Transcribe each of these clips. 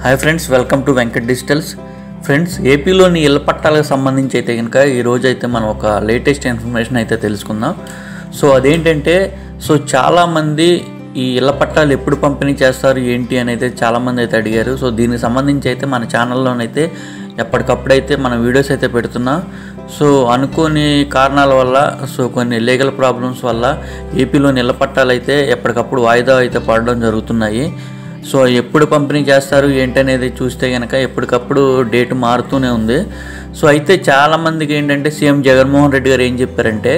hi friends welcome to Venkat digitals friends ఏపీలోని ఇళ్ల పట్టాలకు సంబంధించి అయితే కనుక ఈరోజు అయితే మనం ఒక లేటెస్ట్ ఇన్ఫర్మేషన్ అయితే తెలుసుకుందాం సో అదేంటంటే సో చాలామంది ఈ ఇళ్ల పట్టాలు ఎప్పుడు పంపిణీ చేస్తారు ఏంటి అని అయితే చాలామంది అయితే అడిగారు సో దీనికి సంబంధించి అయితే మన ఛానల్లోనైతే ఎప్పటికప్పుడైతే మన వీడియోస్ అయితే పెడుతున్నాం సో అనుకోని కారణాల వల్ల సో కొన్ని లీగల్ ప్రాబ్లమ్స్ వల్ల ఏపీలోని ఇళ్ల పట్టాలు అయితే ఎప్పటికప్పుడు వాయిదా అయితే పడడం జరుగుతున్నాయి సో ఎప్పుడు పంపిణీ చేస్తారు ఏంటనేది చూస్తే కనుక ఎప్పటికప్పుడు డేట్ మారుతూనే ఉంది సో అయితే చాలామందికి ఏంటంటే సీఎం జగన్మోహన్ రెడ్డి గారు ఏం చెప్పారంటే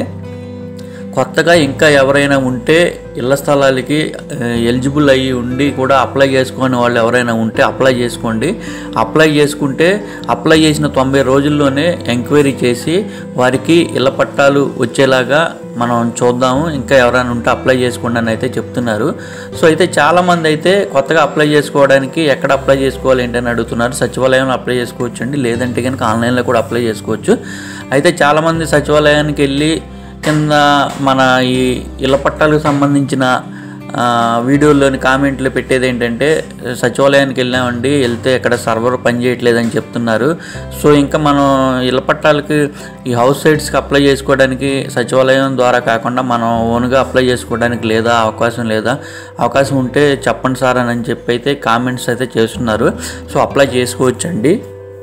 కొత్తగా ఇంకా ఎవరైనా ఉంటే ఇళ్ల స్థలాలకి ఎలిజిబుల్ అయ్యి ఉండి కూడా అప్లై చేసుకునే వాళ్ళు ఎవరైనా ఉంటే అప్లై చేసుకోండి అప్లై చేసుకుంటే అప్లై చేసిన తొంభై రోజుల్లోనే ఎంక్వైరీ చేసి వారికి ఇళ్ల పట్టాలు వచ్చేలాగా మనం చూద్దాము ఇంకా ఎవరైనా ఉంటే అప్లై చేసుకోండి అని అయితే చెప్తున్నారు సో అయితే చాలామంది అయితే కొత్తగా అప్లై చేసుకోవడానికి ఎక్కడ అప్లై చేసుకోవాలి ఏంటని అడుగుతున్నారు సచివాలయంలో అప్లై చేసుకోవచ్చు అండి లేదంటే కనుక ఆన్లైన్లో కూడా అప్లై చేసుకోవచ్చు అయితే చాలామంది సచివాలయానికి వెళ్ళి కింద మన ఈ ఇళ్ల పట్టాలకు సంబంధించిన ఆ, వీడియోలోని కామెంట్లు పెట్టేది ఏంటంటే సచివాలయానికి వెళ్ళామండి వెళ్తే ఇక్కడ సర్వర్ పనిచేయట్లేదని చెప్తున్నారు సో ఇంకా మనం ఇళ్ల పట్టాలకి ఈ హౌస్ సైట్స్కి అప్లై చేసుకోవడానికి సచివాలయం ద్వారా కాకుండా మనం ఓన్గా అప్లై చేసుకోవడానికి లేదా అవకాశం లేదా అవకాశం ఉంటే చెప్పండి సార్ అని చెప్పి అయితే కామెంట్స్ అయితే చేస్తున్నారు సో అప్లై చేసుకోవచ్చండి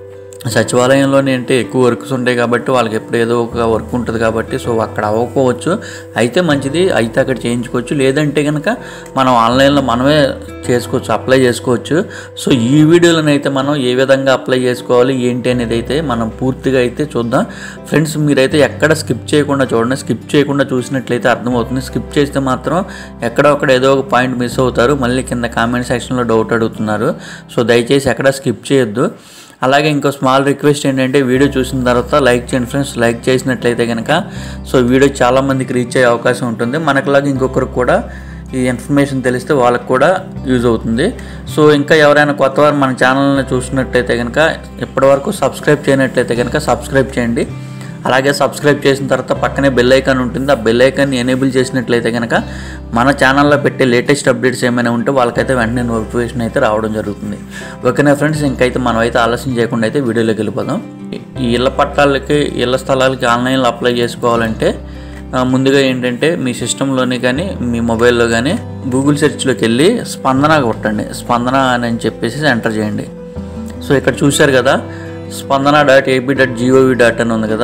సచివాలయంలోనే అంటే ఎక్కువ వర్క్స్ ఉంటాయి కాబట్టి వాళ్ళకి ఎప్పుడు ఏదో ఒక వర్క్ ఉంటుంది కాబట్టి సో అక్కడ అవ్వకపోవచ్చు అయితే మంచిది అయితే అక్కడ చేయించుకోవచ్చు లేదంటే కనుక మనం ఆన్లైన్లో మనమే చేసుకోవచ్చు అప్లై చేసుకోవచ్చు సో ఈ వీడియోలోనైతే మనం ఏ విధంగా అప్లై చేసుకోవాలి ఏంటి అనేది అయితే మనం పూర్తిగా అయితే చూద్దాం ఫ్రెండ్స్ మీరైతే ఎక్కడ స్కిప్ చేయకుండా చూడండి స్కిప్ చేయకుండా చూసినట్లయితే అర్థమవుతుంది స్కిప్ చేస్తే మాత్రం ఎక్కడో ఒకడ ఏదో ఒక పాయింట్ మిస్ అవుతారు మళ్ళీ కింద కామెంట్ సెక్షన్లో డౌట్ అడుగుతున్నారు సో దయచేసి ఎక్కడ స్కిప్ చేయొద్దు అలాగే ఇంకో స్మాల్ రిక్వెస్ట్ ఏంటంటే వీడియో చూసిన తర్వాత లైక్ చేయండి ఫ్రెండ్స్ లైక్ చేసినట్లయితే కనుక సో వీడియో చాలామందికి రీచ్ అయ్యే అవకాశం ఉంటుంది మనకులాగా ఇంకొకరికి కూడా ఈ ఇన్ఫర్మేషన్ తెలిస్తే వాళ్ళకి కూడా యూజ్ అవుతుంది సో ఇంకా ఎవరైనా కొత్త వారు మన ఛానల్ని చూసినట్లయితే కనుక ఇప్పటివరకు సబ్స్క్రైబ్ చేయనట్లయితే కనుక సబ్స్క్రైబ్ చేయండి అలాగే సబ్స్క్రైబ్ చేసిన తర్వాత పక్కనే బెల్ ఐకాన్ ఉంటుంది ఆ బెల్ ఐకాన్ని ఎనేబుల్ చేసినట్లయితే కనుక మన ఛానల్లో పెట్టే లేటెస్ట్ అప్డేట్స్ ఏమైనా ఉంటే వాళ్ళకైతే వెంటనే నోటిఫికేషన్ అయితే రావడం జరుగుతుంది ఓకేనా ఫ్రెండ్స్ ఇంకైతే మనం అయితే ఆలస్యం చేయకుండా అయితే వీడియోలోకి వెళ్ళిపోదాం ఈ ఇళ్ళ పట్టాలకి ఇళ్ళ స్థలాలకి ఆన్లైన్లో అప్లై చేసుకోవాలంటే ఆ, ముందుగా ఏంటంటే మీ సిస్టంలోని కానీ మీ మొబైల్లో కానీ గూగుల్ సెర్చ్లోకి వెళ్ళి స్పందన కొట్టండి స్పందన అని చెప్పేసి ఎంటర్ చేయండి సో ఇక్కడ చూశారు కదా Spandana dot AP dot G O V dot అని ఉంది కదా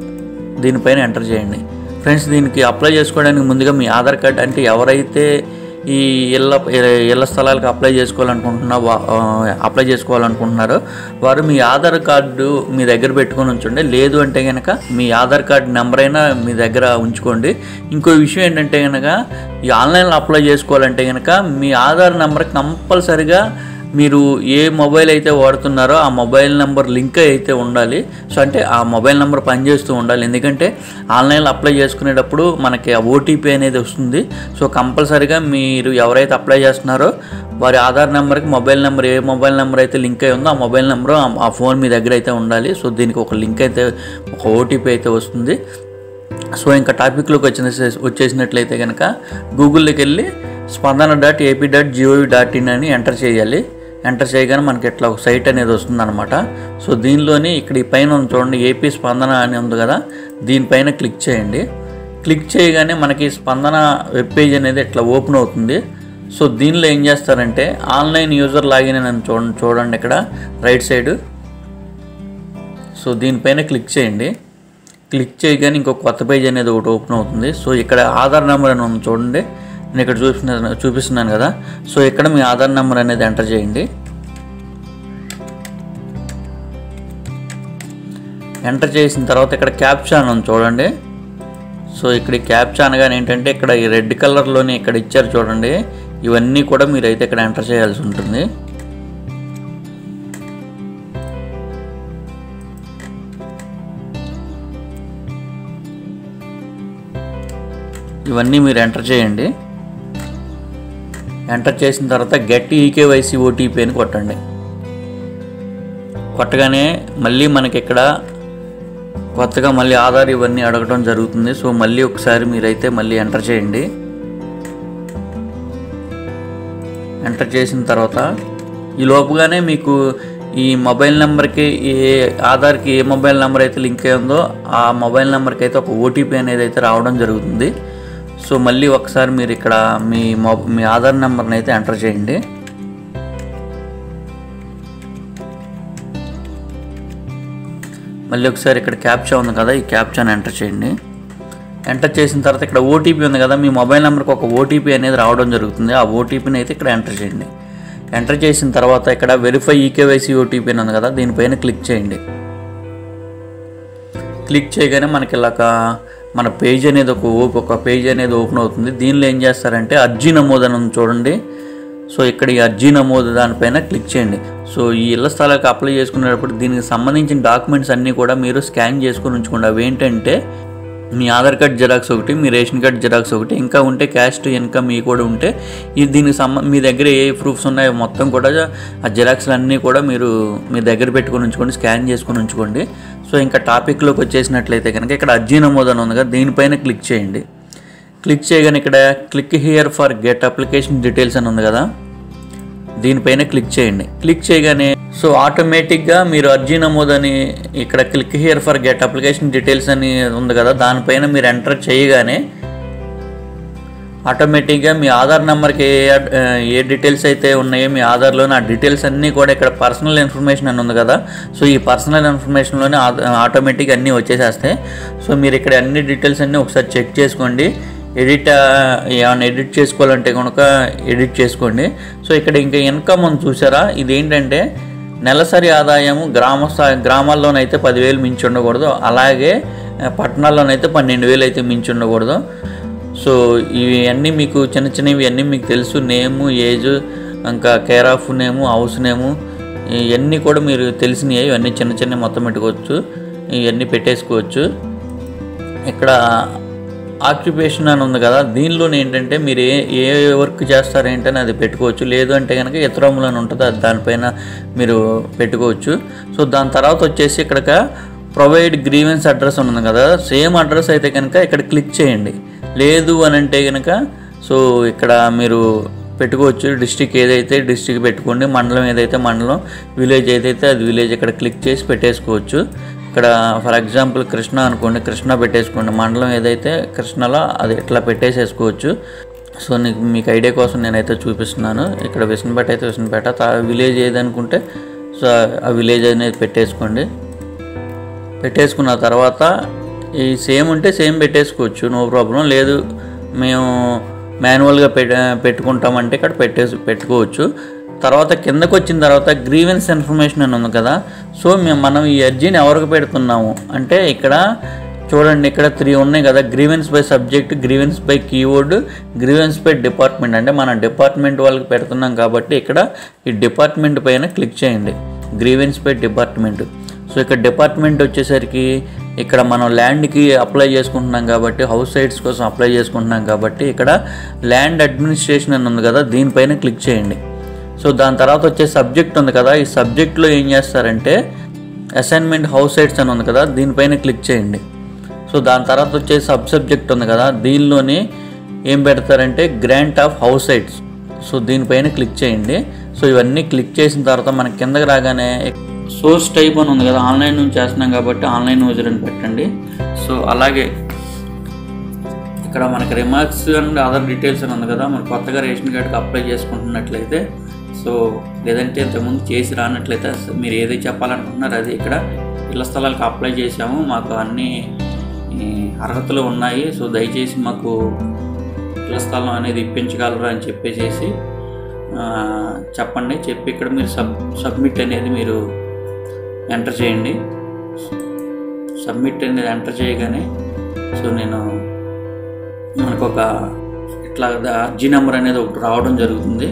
దీనిపైన ఎంటర్ చేయండి ఫ్రెండ్స్ దీనికి అప్లై చేసుకోవడానికి ముందుగా మీ ఆధార్ కార్డ్ అంటే ఎవరైతే ఈ ఇళ్ళ ఇళ్ళ స్థలాలకు అప్లై చేసుకోవాలనుకుంటున్నా వా- ఆ, అప్లై చేసుకోవాలనుకుంటున్నారో వారు మీ ఆధార్ కార్డు మీ దగ్గర పెట్టుకొని ఉంచండి లేదు అంటే కనుక మీ ఆధార్ కార్డు నెంబర్ అయినా మీ దగ్గర ఉంచుకోండి ఇంకో విషయం ఏంటంటే కనుక ఈ ఆన్లైన్లో అప్లై చేసుకోవాలంటే కనుక మీ ఆధార్ నెంబర్ కంపల్సరిగా మీరు ఏ మొబైల్ అయితే వాడుతున్నారో ఆ మొబైల్ నెంబర్ లింక్ అయితే ఉండాలి సో అంటే ఆ మొబైల్ నెంబర్ పనిచేస్తూ ఉండాలి ఎందుకంటే ఆన్లైన్లో అప్లై చేసుకునేటప్పుడు మనకి ఆ ఓటీపీ అనేది వస్తుంది సో కంపల్సరీగా మీరు ఎవరైతే అప్లై చేస్తున్నారో వారి ఆధార్ నెంబర్కి మొబైల్ నెంబర్ ఏ మొబైల్ నెంబర్ అయితే లింక్ అయి ఉందో ఆ మొబైల్ నెంబర్ ఆ ఫోన్ మీ దగ్గర అయితే ఉండాలి సో దీనికి ఒక లింక్ అయితే ఒక ఓటీపీ అయితే వస్తుంది సో ఇంకా టాపిక్లోకి వచ్చిన వచ్చేసినట్లయితే కనుక గూగుల్లోకి వెళ్ళి Spandana dot AP dot G O V dot in అని ఎంటర్ చేయాలి ఎంటర్ చేయగానే మనకి ఇట్లా ఒక సైట్ అనేది వస్తుందన్నమాట సో దీనిలోని ఇక్కడ ఈ పైన ఉంది చూడండి ఏపీ స్పందన అని ఉంది కదా దీనిపైన క్లిక్ చేయండి క్లిక్ చేయగానే మనకి స్పందన వెబ్ పేజ్ అనేది ఇట్లా ఓపెన్ అవుతుంది సో దీనిలో ఏం చేస్తారంటే ఆన్లైన్ యూజర్ లాగిన్ అని చూడండి చూడండి ఇక్కడ రైట్ సైడ్ సో దీనిపైన క్లిక్ చేయండి క్లిక్ చేయగానే ఇంకో కొత్త పేజ్ అనేది ఒకటి ఓపెన్ అవుతుంది సో ఇక్కడ ఆధార్ నెంబర్ అని ఉంది చూడండి నేను ఇక్కడ చూపిస్తున్నాను చూపిస్తున్నాను కదా సో ఇక్కడ మీ ఆధార్ నెంబర్ అనేది ఎంటర్ చేయండి ఎంటర్ చేసిన తర్వాత ఇక్కడ క్యాప్చా అని ఉంది చూడండి సో ఇక్కడ ఈ క్యాప్చా అనగానే ఏంటంటే ఇక్కడ ఈ రెడ్ కలర్లోని ఇక్కడ ఇచ్చారు చూడండి ఇవన్నీ కూడా మీరైతే ఇక్కడ ఎంటర్ చేయాల్సి ఉంటుంది ఇవన్నీ మీరు ఎంటర్ చేయండి ఎంటర్ చేసిన తర్వాత గెట్ ఈకేవైసీ ఓటీపీ అని కొట్టండి కొట్టగానే మళ్ళీ మనకి ఇక్కడ కొత్తగా మళ్ళీ ఆధార్ ఇవన్నీ అడగడం జరుగుతుంది సో మళ్ళీ ఒకసారి మీరైతే మళ్ళీ ఎంటర్ చేయండి ఎంటర్ చేసిన తర్వాత ఈ లోపుగానే మీకు ఈ మొబైల్ నెంబర్కి ఏ ఆధార్కి ఏ మొబైల్ నెంబర్ అయితే లింక్ అయి ఉందో ఆ మొబైల్ నెంబర్కి అయితే ఒక ఓటీపీ అనేది అయితే రావడం జరుగుతుంది సో మళ్ళీ ఒకసారి మీరు ఇక్కడ మీ మొ మీ ఆధార్ నెంబర్ని అయితే ఎంటర్ చేయండి మళ్ళీ ఒకసారి ఇక్కడ క్యాప్చా ఉంది కదా ఈ క్యాప్చాని ఎంటర్ చేయండి ఎంటర్ చేసిన తర్వాత ఇక్కడ ఓటీపీ ఉంది కదా మీ మొబైల్ నెంబర్కి ఒక ఓటీపీ అనేది రావడం జరుగుతుంది ఆ ఓటీపీని అయితే ఇక్కడ ఎంటర్ చేయండి ఎంటర్ చేసిన తర్వాత ఇక్కడ వెరిఫై ఈకేవైసీ ఓటీపీ అని ఉంది కదా దీనిపైన క్లిక్ చేయండి క్లిక్ చేయగానే మనకి ఇలాగ మన పేజ్ అనేది ఒక ఓప్ ఒక పేజ్ అనేది ఓపెన్ అవుతుంది దీనిలో ఏం చేస్తారంటే అర్జీ నమోదు అని ఉంది చూడండి సో ఇక్కడ ఈ అర్జీ నమోదు దానిపైన క్లిక్ చేయండి సో ఈ ఇళ్ల స్థలాలకు అప్లై చేసుకునేటప్పుడు దీనికి సంబంధించిన డాక్యుమెంట్స్ అన్నీ కూడా మీరు స్కాన్ చేసుకుని ఉంచుకోండి అవి ఏంటంటే మీ ఆధార్ కార్డ్ జిరాక్స్ ఒకటి మీ రేషన్ కార్డ్ జిరాక్స్ ఒకటి ఇంకా ఉంటే క్యాస్ట్ ఇన్కమ్ మీ కూడా ఉంటే ఈ దీనికి సంబ మీ దగ్గర ఏ ప్రూఫ్స్ ఉన్నాయో మొత్తం కూడా ఆ జిరాక్స్లు అన్నీ కూడా మీరు మీ దగ్గర పెట్టుకొని ఉంచుకోండి స్కాన్ చేసుకొని ఉంచుకోండి సో ఇంకా టాపిక్లోకి వచ్చేసినట్లయితే కనుక ఇక్కడ అర్జీ నమోదు అని ఉంది కదా దీనిపైన క్లిక్ చేయండి క్లిక్ చేయగానే ఇక్కడ click here for get application details అని ఉంది కదా దీనిపైన క్లిక్ చేయండి క్లిక్ చేయగానే సో ఆటోమేటిక్గా మీరు అర్జీ నమోదని ఇక్కడ click here for get application details అని ఉంది కదా దానిపైన మీరు ఎంటర్ చేయగానే ఆటోమేటిక్గా మీ ఆధార్ నెంబర్కి ఏ అడ్- ఏ డీటెయిల్స్ అయితే ఉన్నాయో మీ ఆధార్లోని ఆ డీటెయిల్స్ అన్నీ కూడా ఇక్కడ పర్సనల్ ఇన్ఫర్మేషన్ అని ఉంది కదా సో ఈ పర్సనల్ ఇన్ఫర్మేషన్లోనే ఆటోమేటిక్ అన్నీ వచ్చేసేస్తాయి సో మీరు ఇక్కడ అన్ని డీటెయిల్స్ అన్నీ ఒకసారి చెక్ చేసుకోండి ఎడిట్ ఆ, ఏమైనా ఎడిట్ చేసుకోవాలంటే కనుక ఎడిట్ చేసుకోండి సో ఇక్కడ ఇంకా ఇన్కమ్ అని చూసారా ఇది ఏంటంటే నెలసరి ఆదాయము గ్రామ స్థా- గ్రామాల్లోనైతే పదివేలు మించి ఉండకూడదు అలాగే ఆ, పట్టణాల్లోనైతే పన్నెండు వేలు అయితే మించి ఉండకూడదు సో ఇవి అన్నీ మీకు చిన్న చిన్నవి అన్నీ మీకు తెలుసు నేము ఏజ్ ఇంకా care of name house name ఇవన్నీ కూడా మీరు తెలిసినవి ఇవన్నీ చిన్న చిన్న మొత్తం పెట్టుకోవచ్చు ఇవన్నీ పెట్టేసుకోవచ్చు ఇక్కడ ఆక్యుపేషన్ అని ఉంది కదా దీనిలో ఏంటంటే మీరు ఏ ఏ వర్క్ చేస్తారేంటని అది పెట్టుకోవచ్చు లేదు అంటే కనుక ఇతరములు అని ఉంటుంది అది దానిపైన మీరు పెట్టుకోవచ్చు సో దాని తర్వాత వచ్చేసి ఇక్కడ ప్రొవైడ్ గ్రీవెన్స్ అడ్రస్ ఉంది కదా సేమ్ అడ్రస్ అయితే కనుక ఇక్కడ క్లిక్ చేయండి లేదు అని అంటే కనుక సో ఇక్కడ మీరు పెట్టుకోవచ్చు డిస్టిక్ ఏదైతే డిస్టిక్ పెట్టుకోండి మండలం ఏదైతే మండలం విలేజ్ ఏదైతే అది విలేజ్ ఇక్కడ క్లిక్ చేసి పెట్టేసుకోవచ్చు ఇక్కడ ఫర్ ఎగ్జాంపుల్ కృష్ణ అనుకోండి కృష్ణ పెట్టేసుకోండి మండలం ఏదైతే కృష్ణలో అది ఇట్లా పెట్టేసేసుకోవచ్చు సో నీకు మీకు ఐడియా కోసం నేనైతే చూపిస్తున్నాను ఇక్కడ విసనపేట అయితే విసనపేట తా- విలేజ్ ఏదనుకుంటే సో ఆ విలేజ్ అనేది పెట్టేసుకోండి పెట్టేసుకున్న తర్వాత ఈ సేమ్ ఉంటే సేమ్ పెట్టేసుకోవచ్చు నో ప్రాబ్లం లేదు మేము మాన్యువల్గా పెట్ పెట్టుకుంటామంటే ఇక్కడ పెట్టేసి పెట్టుకోవచ్చు తర్వాత కిందకు వచ్చిన తర్వాత గ్రీవెన్స్ ఇన్ఫర్మేషన్ అని ఉంది కదా సో మేము మనం ఈ అర్జీని ఎవరికి పెడుతున్నాము అంటే ఇక్కడ చూడండి ఇక్కడ త్రీ ఉన్నాయి కదా grievance by subject grievance by keyword grievance by department అంటే మన డిపార్ట్మెంట్ వాళ్ళకి పెడుతున్నాం కాబట్టి ఇక్కడ ఈ డిపార్ట్మెంట్ పైన క్లిక్ చేయండి గ్రీవెన్స్ బై డిపార్ట్మెంట్ సో ఇక్కడ డిపార్ట్మెంట్ వచ్చేసరికి ఇక్కడ మనం ల్యాండ్కి అప్లై చేసుకుంటున్నాం కాబట్టి హౌస్ సైట్స్ కోసం అప్లై చేసుకుంటున్నాం కాబట్టి ఇక్కడ ల్యాండ్ అడ్మినిస్ట్రేషన్ అని ఉంది కదా దీనిపైన క్లిక్ చేయండి సో దాని తర్వాత వచ్చే సబ్జెక్ట్ ఉంది కదా ఈ సబ్జెక్ట్లో ఏం చేస్తారంటే అసైన్మెంట్ హౌస్ సైట్స్ అని ఉంది కదా దీనిపైన క్లిక్ చేయండి సో దాని తర్వాత వచ్చే సబ్ సబ్జెక్ట్ ఉంది కదా దీనిలోని ఏం పెడతారంటే grant of house sites so దీనిపైన క్లిక్ చేయండి సో ఇవన్నీ క్లిక్ చేసిన తర్వాత మనకి కిందకి రాగానే సోర్స్ టైప్ అని ఉంది కదా ఆన్లైన్ నుంచి చేస్తున్నాం కాబట్టి ఆన్లైన్ యూజర్ అని పెట్టండి సో అలాగే ఇక్కడ మనకి రిమార్క్స్ అండ్ అదర్ డీటెయిల్స్ అని ఉంది కదా మనం కొత్తగా రేషన్ కార్డ్కి అప్లై చేసుకుంటున్నట్లయితే సో లేదంటే ఇంతకుముందు చేసి రానట్లయితే అసలు మీరు ఏదైతే చెప్పాలనుకుంటున్నారో అది ఇక్కడ ఇళ్ల స్థలాలకు అప్లై చేసాము మాకు అన్ని ఈ, అర్హతలు ఉన్నాయి సో దయచేసి మాకు ఇళ్ల స్థలం అనేది ఇప్పించగలరా అని చెప్పేసి ఆ, చెప్పండి చెప్పి ఇక్కడ మీరు సబ్ సబ్మిట్ అనేది మీరు ఎంటర్ చేయండి సబ్మిట్ అనేది ఎంటర్ చేయగానే సో నేను మనకు ఒక ఇట్లా అర్జీ నెంబర్ అనేది ఒకటి రావడం జరుగుతుంది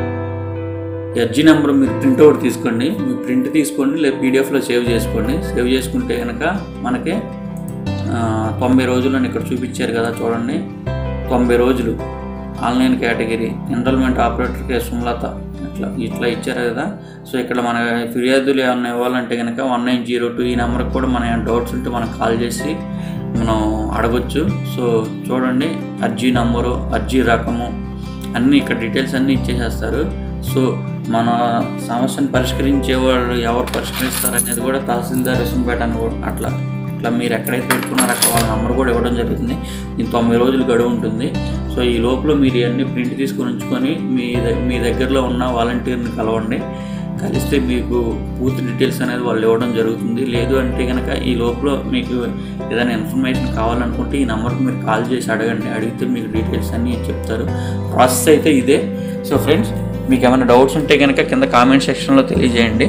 ఈ అర్జీ నెంబర్ మీరు ప్రింట్అవుట్ తీసుకోండి మీ ప్రింట్ తీసుకోండి లేదా పీడిఎఫ్లో సేవ్ చేసుకోండి సేవ్ చేసుకుంటే కనుక మనకి ఆ, తొంభై రోజులు అని ఇక్కడ చూపించారు కదా చూడండి తొంభై రోజులు online category enrolment operator K Sumalatha ఇట్లా ఇట్లా ఇచ్చారు కదా సో ఇక్కడ మన ఫిర్యాదులు ఏమైనా ఇవ్వాలంటే కనుక వన్ నైన్ జీరో టూ ఈ నెంబర్కి కూడా మన డౌట్స్ ఉంటే మనం కాల్ చేసి మనం అడగొచ్చు సో చూడండి అర్జీ నంబరు అర్జీ రకము అన్నీ ఇక్కడ డీటెయిల్స్ అన్నీ ఇచ్చేసేస్తారు సో మన సమస్యను పరిష్కరించేవాళ్ళు ఎవరు పరిష్కరిస్తారు అనేది కూడా తహసీల్దార్ రిసంపేట అని కూడా అట్లా ఇట్లా మీరు ఎక్కడైతే పెట్టుకున్నారో అక్కడ వాళ్ళ నెంబర్ కూడా ఇవ్వడం జరుగుతుంది ఇది తొంభై రోజులు గడువు ఉంటుంది సో ఈ లోపల మీరు ఇవన్నీ ప్రింట్ తీసుకొని ఉంచుకొని మీ ద- మీ దగ్గరలో ఉన్న వాలంటీర్ని కలవండి కలిస్తే మీకు పూర్తి డీటెయిల్స్ అనేది వాళ్ళు ఇవ్వడం జరుగుతుంది లేదు అంటే కనుక ఈ లోపల మీకు ఏదైనా ఇన్ఫర్మేషన్ కావాలనుకుంటే ఈ నెంబర్కి మీరు కాల్ చేసి అడగండి అడిగితే మీకు డీటెయిల్స్ అన్నీ చెప్తారు ప్రాసెస్ అయితే ఇదే సో ఫ్రెండ్స్ మీకు ఏమైనా డౌట్స్ ఉంటే కనుక కింద కామెంట్ సెక్షన్లో తెలియజేయండి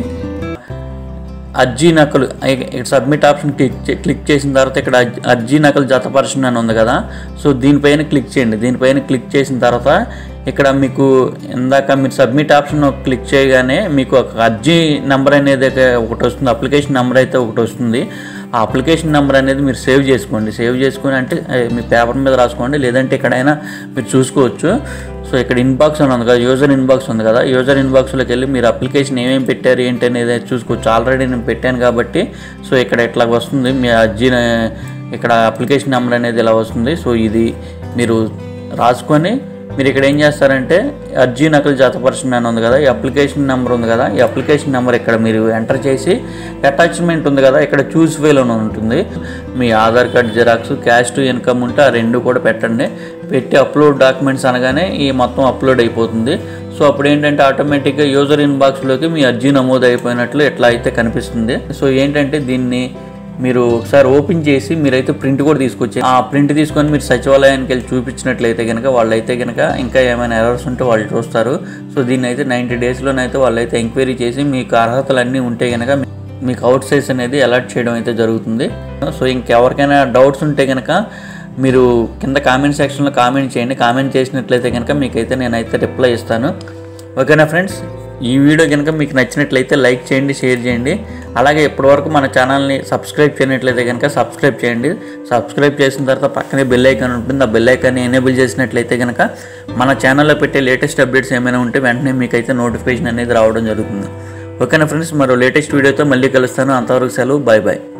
అర్జీ నకలు ఇక్కడ సబ్మిట్ ఆప్షన్ క్లిక్ చే- క్లిక్ చేసిన తర్వాత ఇక్కడ అర్జీ- అర్జీ నకలు జతపరచండి అని ఉంది కదా సో దీనిపైన క్లిక్ చేయండి దీనిపైన క్లిక్ చేసిన తర్వాత ఇక్కడ మీకు ఇందాక మీరు సబ్మిట్ ఆప్షన్ క్లిక్ చేయగానే మీకు ఒక అర్జీ నెంబర్ అనేది అయితే ఒకటి వస్తుంది అప్లికేషన్ నెంబర్ అయితే ఒకటి వస్తుంది ఆ అప్లికేషన్ నెంబర్ అనేది మీరు సేవ్ చేసుకోండి సేవ్ చేసుకుని అంటే ఏ, మీ పేపర్ మీద రాసుకోండి లేదంటే ఎక్కడైనా మీరు చూసుకోవచ్చు సో ఇక్కడ ఇన్బాక్స్ అని ఉంది కదా యూజర్ ఇన్బాక్స్ ఉంది కదా యూజర్ ఇన్బాక్స్లోకి వెళ్ళి మీరు అప్లికేషన్ ఏమేమి పెట్టారు ఏంటి అనేది చూసుకోవచ్చు ఆల్రెడీ నేను పెట్టాను కాబట్టి సో ఇక్కడ ఇట్లా వస్తుంది మీ అర్జీ ఇక్కడ అప్లికేషన్ నెంబర్ అనేది ఇలా వస్తుంది సో ఇది మీరు రాసుకొని మీరు ఇక్కడ ఏం చేస్తారంటే అర్జీ నకలు జతపరచండి అని ఉంది కదా ఈ అప్లికేషన్ నెంబర్ ఉంది కదా ఈ అప్లికేషన్ నెంబర్ ఇక్కడ మీరు ఎంటర్ చేసి అటాచ్మెంట్ ఉంది కదా ఇక్కడ చూస్ ఫెయిల్ అని ఉంటుంది మీ Aadhaar card xerox caste to income ఉంటే ఆ రెండు కూడా పెట్టండి పెట్టి అప్లోడ్ డాక్యుమెంట్స్ అనగానే ఈ మొత్తం అప్లోడ్ అయిపోతుంది సో అప్పుడు ఏంటంటే ఆటోమేటిక్గా యూజర్ ఇన్బాక్స్లోకి మీ అర్జీ నమోదు అయిపోయినట్లు ఎట్లా అయితే కనిపిస్తుంది సో ఏంటంటే దీన్ని మీరు ఒకసారి ఓపెన్ చేసి మీరైతే ప్రింట్ కూడా తీసుకొచ్చి ఆ ప్రింట్ తీసుకొని మీరు సచివాలయానికి వెళ్ళి చూపించినట్లయితే కనుక వాళ్ళైతే కనుక ఇంకా ఏమైనా ఎర్రర్స్ ఉంటే వాళ్ళు చూస్తారు సో దీన్ని అయితే నైంటీ డేస్లోనైతే వాళ్ళైతే ఎంక్వైరీ చేసి మీకు అర్హతలు అన్నీ ఉంటే కనుక మీకు అవుట్ సైజ్ అనేది అలర్ట్ చేయడం అయితే జరుగుతుంది సో ఇంకెవరికైనా డౌట్స్ ఉంటే కనుక మీరు కింద కామెంట్ సెక్షన్లో కామెంట్ చేయండి కామెంట్ చేసినట్లయితే కనుక మీకైతే నేనైతే రిప్లై ఇస్తాను ఓకేనా ఫ్రెండ్స్ ఈ వీడియో కనుక మీకు నచ్చినట్లయితే లైక్ చేయండి షేర్ చేయండి అలాగే ఇప్పటివరకు మన ఛానల్ని సబ్స్క్రైబ్ చేయనట్లయితే కనుక సబ్స్క్రైబ్ చేయండి సబ్స్క్రైబ్ చేసిన తర్వాత పక్కనే బెల్ ఐకాన్ ఉంటుంది ఆ బెల్ ఐకాన్ని ఎనేబుల్ చేసినట్లయితే కనుక మన ఛానల్లో పెట్టే లేటెస్ట్ అప్డేట్స్ ఏమైనా ఉంటే వెంటనే మీకైతే నోటిఫికేషన్ అనేది రావడం జరుగుతుంది ఓకేనా ఫ్రెండ్స్ మరో లేటెస్ట్ వీడియోతో మళ్ళీ కలుస్తాను అంతవరకు సెలవు బాయ్ బాయ్